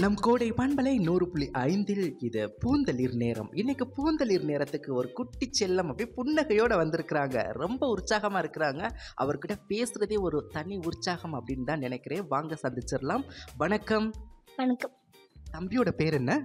நம் கோடை பண்பலை நூறு புள்ளி ஐந்தில் இது பூந்தளிர் நேரம் இன்னைக்கு பூந்தளிர் நேரத்துக்கு ஒரு குட்டி செல்லம் அப்படியே புன்னகையோட வந்திருக்கிறாங்க ரொம்ப உற்சாகமா இருக்கிறாங்க அவர்கிட்ட பேசுறதே ஒரு தனி உற்சாகம் அப்படின்னு தான் நினைக்கிறேன் வாங்க சந்திச்சிடலாம் வணக்கம் வணக்கம் தம்பியோட பேர் என்ன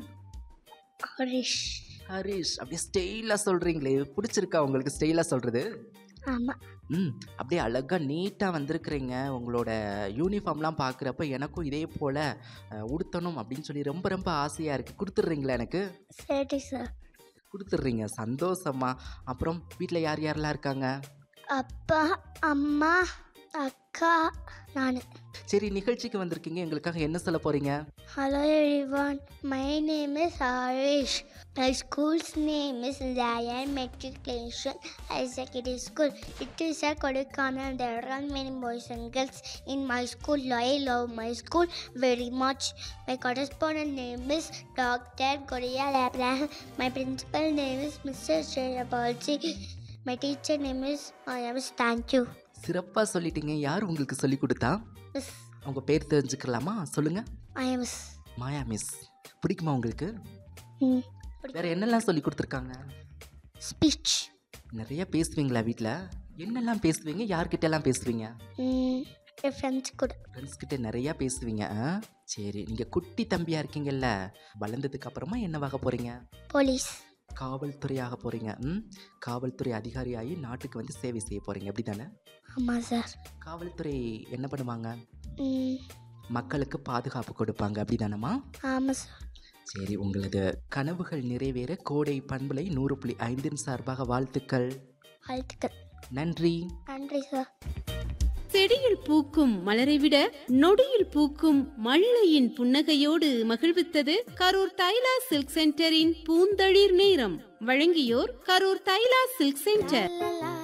ஹரிஷ் ஹரிஷ் அப்படியே ஸ்டைலாக சொல்கிறீங்களே பிடிச்சிருக்கா உங்களுக்கு ஸ்டைலாக சொல்கிறது ஆமாம் ம் அப்படியே அழகாக நீட்டாக வந்திருக்கிறீங்க உங்களோட யூனிஃபார்ம்லாம் பார்க்குறப்ப எனக்கும் இதே போல் அஹ், உடுத்தணும் அப்படின்னு சொல்லி ரொம்ப ரொம்ப ஆசையாக இருக்குது கொடுத்துட்றீங்களா எனக்கு சரி சார் கொடுத்துட்றீங்க சந்தோஷமா அப்புறம் வீட்டில் யார் யாரெல்லாம் இருக்காங்க அப்பா அம்மா அக்கா நான் சரி நிகழ்ச்சிக்கு வந்திருக்கீங்க எங்களுக்காக என்ன சொல்ல போகிறீங்க hello everyone my name is Harish my school's name is lion matriculation higher secondary school it is a Kodaikanal there are many boys and girls in my school I love my school very much my correspondent name is Dr. Goria Abraham my principal name is Mr. Shreyabalji my teacher name is Mayams thank you சிறப்பாக சொல்லிட்டீங்க யார் உங்களுக்கு சொல்லி கொடுத்தா Miss அவங்க பேர் தெரிஞ்சுக்கலாமா சொல்லுங்கள் Mayams மாயா மிஸ் பிடிக்குமா உங்களுக்கு ம் வேற என்னெல்லாம் சொல்லி கொடுத்துருக்காங்க ஸ்பீச் நிறைய பேசுவீங்களா வீட்டில் என்னெல்லாம் பேசுவீங்க யார்கிட்ட எல்லாம் பேசுவீங்க ம் என் ஃப்ரெண்ட்ஸ் கூட ஃப்ரெண்ட்ஸ் கிட்ட நிறையா பேசுவீங்க ஆ? சரி நீங்கள் குட்டி தம்பியாக இருக்கீங்கல்ல வளர்ந்ததுக்கு அப்புறமா என்னவாக போகிறீங்க போலீஸ் காவல்துறையாக போகிறீங்க ம் காவல்துறை அதிகாரியாகி நாட்டுக்கு வந்து சேவை செய்ய போகிறீங்க அப்படி தானே ஆமாம் சார் காவல்துறை என்ன பண்ணுவாங்க ம் மக்களுக்கு பாதுகாப்பு கொடுப்பாங்க அப்படி தானேம்மா ஆமாம் சார் சரி உங்களது கனவுகள் நிறைவேற கோடை பண்பலை நூறு புள்ளி ஐந்தின் சார்பாக வாழ்த்துக்கள் வாழ்த்துக்கள் நன்றி நன்றி சார் செடியில் பூக்கும் மலரை விட நொடியில் பூக்கும் மல்லையின் புன்னகையோடு மகிழ்வித்தது கரூர் தைலா சில்க் சென்டரின் பூந்தளிர் நேரம் வழங்கியோர் கரூர் தைலா சில்க் சென்டர் லா, லா,